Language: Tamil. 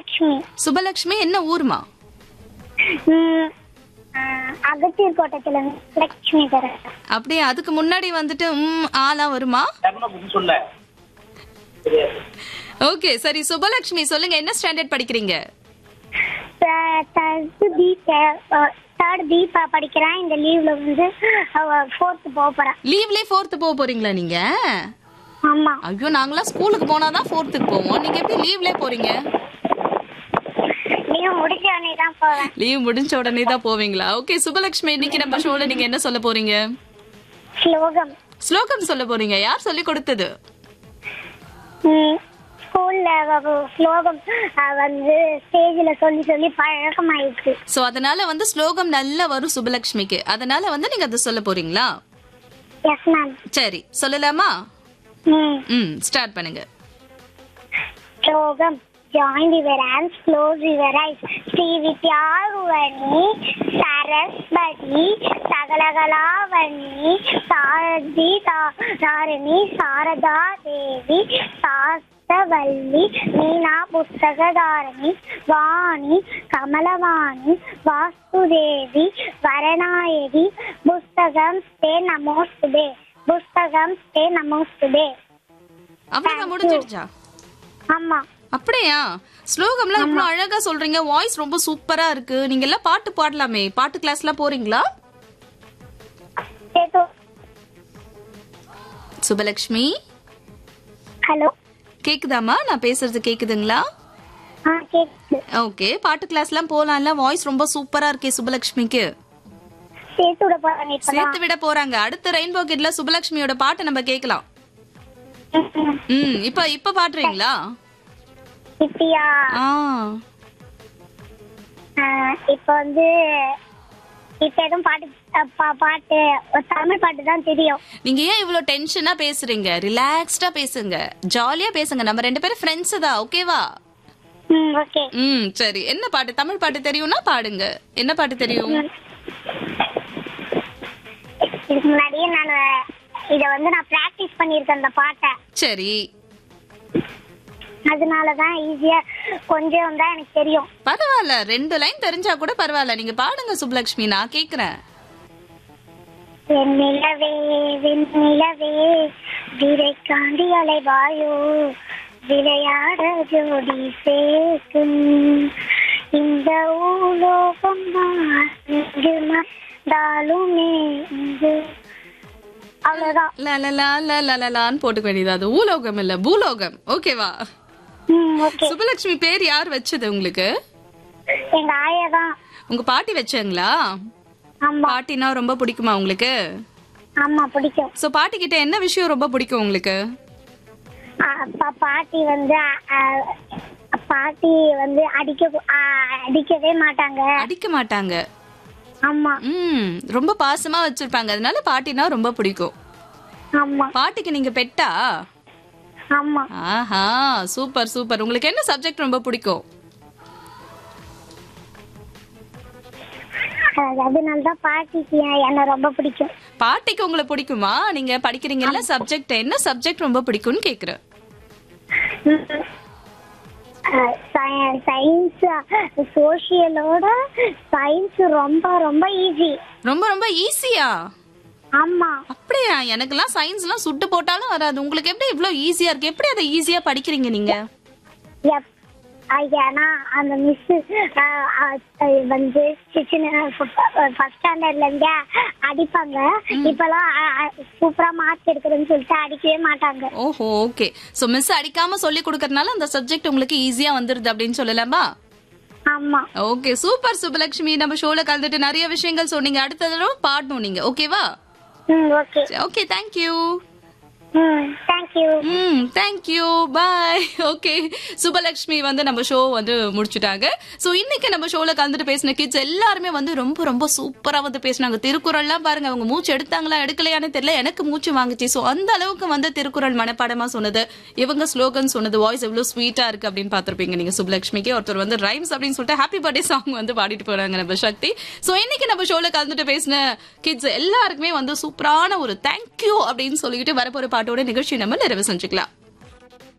சுபலட்சுமி சுபலட்சுமி என்ன ஊர்மா ம், ஆ, அகத்தியர் கோட்டத்துல இருந்து லட்சுமி தர அப்படியே அதுக்கு முன்னாடி வந்துட்டு ம் ஆலாம் வருமா சொல்ல ஓகே சரி சுபலட்சுமி சொல்லுங்க என்ன ஸ்டாண்டர்ட் படிக்கிறீங்க தேர்ட் பி தேர்ட் பி படிக்கிறேன் இந்த லீவ்ல வந்து ஃபோர்த் போக போறேன் லீவ்லயே ஃபோர்த் போக போறீங்களா நீங்க ஆமா ஐயோ நாங்களாம் ஸ்கூலுக்கு போனாதான் ஃபோர்த்துக்கு போவோம் நீங்க எப்படி லீவ்லயே போறீங்க லீவ் முடிஞ்ச உடனே தான் போவேன் லீவ் முடிஞ்ச உடனே தான் போவீங்களா ஓகே சுபலட்சுமி இன்னைக்கு நம்ம ஷோல நீங்க என்ன சொல்ல போறீங்க ஸ்லோகம் ஸ்லோகம் சொல்ல போறீங்க யார் சொல்லி கொடுத்தது ம், ஸ்கூல்ல வ- ஸ்லோகம் ஆ, வந்து ஸ்டேஜ்ல சொல்லி சொல்லி பழக்கமாயிடுச்சு சோ அதனால வந்து ஸ்லோகம் நல்லா வரும் சுபலட்சுமிக்கு அதனால வந்து நீங்க அதை சொல்ல போறீங்களா எஸ் மேம் சரி சொல்லலாமா ம் ம் ஸ்டார்ட் பண்ணுங்க ஸ்லோகம் join your hands, close your eyes. Sri வித்யாருவணி Saraswati சகலகலாவணி சாரதி தாரணி சாரதா தேவி சாஸ்தவல்லி மீனா புஸ்தகதாரணி வாணி கமலவாணி வாசுதேவி வரநாயகி புஸ்தகம் ஸ்தே நமோஸ்துதே புஸ்தகம் ஸ்தே நமோஸ்துதே அவ்வளவுதான் முடிஞ்சிடுச்சா ஆமா அப்படியா ஸ்லோகம்லாம் இவ்வளவு அழகா சொல்றீங்க வாய்ஸ் ரொம்ப சூப்பரா இருக்கு நீங்க எல்லாம் பாட்டு பாடலாமே பாட்டு கிளாஸ் எல்லாம் போறீங்களா சேது சுபலட்சுமி ஹலோ கேக்குதாமா நான் பேசுறது கேக்குதுங்களா ஆ கேக்குது ஓகே பாட்டு கிளாஸ் எல்லாம் போலாம்ல வாய்ஸ் ரொம்ப சூப்பரா இருக்கே சுபலட்சுமிக்கு சேர்த்து விட போறாங்க இப்பதான் சேர்த்து விட போறாங்க அடுத்த ரெயின்போ கிட்ல சுபலட்சுமியோட பாட்டை நம்ம கேட்கலாம் ம் இப்ப இப்ப பாடுறீங்களா இப்பயா ஆ ஆ, இப்ப வந்து இப்ப எதுவும் பாட்டு அ, பா- பாட்டு ஒரு தமிழ் பாட்டு தான் தெரியும் நீங்க ஏன் இவ்வளவு டென்ஷனா பேசுறீங்க ரிலாக்ஸ்டா பேசுங்க ஜாலியா பேசுங்க நம்ம ரெண்டு பேரும் ஃப்ரெண்ட்ஸ் தான் ஓகேவா ம் ஓகே ம் சரி என்ன பாட்டு தமிழ் பாட்டு தெரியும்னா பாடுங்க என்ன பாட்டு தெரியும் இதுக்கு முன்னாடியே நான் இத வந்து நான் பிராக்டிஸ் பண்ணியிருக்கேன் அந்த பாட்டை சரி அதனாலதான் ஈஸியா கொஞ்சம் தான் எனக்கு தெரியும் பரவாயில்ல ரெண்டு லைன் தெரிஞ்சா கூட பரவாயில்ல நீங்க பாடுங்க சுப்லக்ஷ்மி நான் கேக்குறேன் வெண்ணிலவே வெண்ணிலவே விரை காண்டி அலைவாயோ விளையாட ஜோடி சேர்க்கும் இந்த ஊலோகம் இங்கு மறந்தாலுமே இங்கு அவ்வளவுதான் ல, ல, ல, ல, ல, ல, லான்னு போட்டுக்க வேண்டியது அது ஊலோகம் இல்ல பூலோகம் ஓகேவா ம் ஓகே சுபலட்சுமி பேர் யார் வச்சது உங்களுக்கு எங்க ஆயா தான் உங்க பாட்டி வச்சாங்களா ஆமா பாட்டினா ரொம்ப பிடிக்குமா உங்களுக்கு ஆமா பிடிக்கும் சோ பாட்டி கிட்ட என்ன விஷயம் ரொம்ப பிடிக்கும் உங்களுக்கு ஆ, பா- பாட்டி வந்து ஆ, பாட்டி வந்து அடிக்க ஆ, அடிக்கவே மாட்டாங்க அடிக்க மாட்டாங்க ஆமா ம் ரொம்ப பாசமா வச்சிருப்பாங்க அதனால பாட்டினா ரொம்ப பிடிக்கும் ஆமா பாட்டிக்கு நீங்க பெட்டா ஆமா ஆஹா சூப்பர் சூப்பர் உங்களுக்கு என்ன சப்ஜெக்ட் ரொம்ப பிடிக்கும் அது- அதனாலதான் பாட்டிக்கு எ- என்ன ரொம்ப பிடிக்கும் பாட்டிக்கு உங்களை பிடிக்குமா நீங்க படிக்கிறீங்கல்ல சப்ஜெக்ட் என்ன சப்ஜெக்ட் ரொம்ப பிடிக்கும்னு கேக்குறேன் சயின்ஸ் சோசியலோட சயின்ஸ் ரொம்ப ரொம்ப ஈஸி ரொம்ப ரொம்ப ஈஸியா ஆமா அப்படியா எனக்கெல்லாம் சயின்ஸ்லாம் சுட்டு போட்டாலும் வராது உங்களுக்கு எப்படி இவ்ளோ ஈஸியா இருக்கு எப்படி அதை ஈஸியா படிக்கிறீங்க நீங்க எப்- ஆ, ஏன்னா அந்த மிஸ் வந்து சின்ன ஃபர்ஸ்ட் ஸ்டாண்டர்ட்ல இருந்தே அடிப்பாங்க இப்பெல்லாம் சூப்பரா மார்க் எடுக்கிறேன்னு சொல்லிட்டு அடிக்கவே மாட்டாங்க ஓஹோ ஓகே சோ மிஸ் அடிக்காம சொல்லி கொடுக்கறதுனால அந்த சப்ஜெக்ட் உங்களுக்கு ஈஸியா வந்துருது அப்படின்னு சொல்லலாமா ஆமா ஓகே சூப்பர் சுபலட்சுமி நம்ம ஷோல கலந்துட்டு நிறைய விஷயங்கள் சொன்னீங்க அடுத்த தடவை பாடணும் நீங்க ஓகேவா ம் ஓகே ஓகே தேங்க்யூ ம் தேங்க்யூ ம் தேங்க்யூ பாய் ஓகே சுபலக்ஷ்மி வந்து நம்ம ஷோ வந்து முடிச்சுட்டாங்க ஸோ இன்னைக்கு நம்ம ஷோல கலந்துட்டு பேசின கிட்ஸ் எல்லாருமே வந்து ரொம்ப ரொம்ப சூப்பரா வந்து பேசினாங்க திருக்குறள்லாம் பாருங்க அவங்க மூச்சு எடுத்தாங்களா எடுக்கலையானே தெரியல எனக்கு மூச்சு வாங்குச்சு ஸோ அந்த அளவுக்கு வந்து திருக்குறள் மனப்பாடமா சொன்னது இவங்க ஸ்லோகன் சொன்னது வாய்ஸ் எவ்வளவு ஸ்வீட்டா இருக்கு அப்படின்னு பார்த்திருப்பீங்க நீங்க சுபலக்ஷ்மிக்கு ஒருத்தர் வந்து ரைம்ஸ் அப்படின்னு சொல்லிட்டு ஹாப்பி பர்த்டே சாங் வந்து பாடிட்டு போறாங்க நம்ம சக்தி ஸோ இன்னைக்கு நம்ம ஷோல கலந்துட்டு பேசின கிட்ஸ் எல்லாருக்குமே வந்து சூப்பரான ஒரு தேங்க்யூ அப்படின்னு சொல்லிட்டு வரப்போற பாட்டோட நிகழ்ச்சி நம்ம நிறைவு செஞ்சுக்கலாம்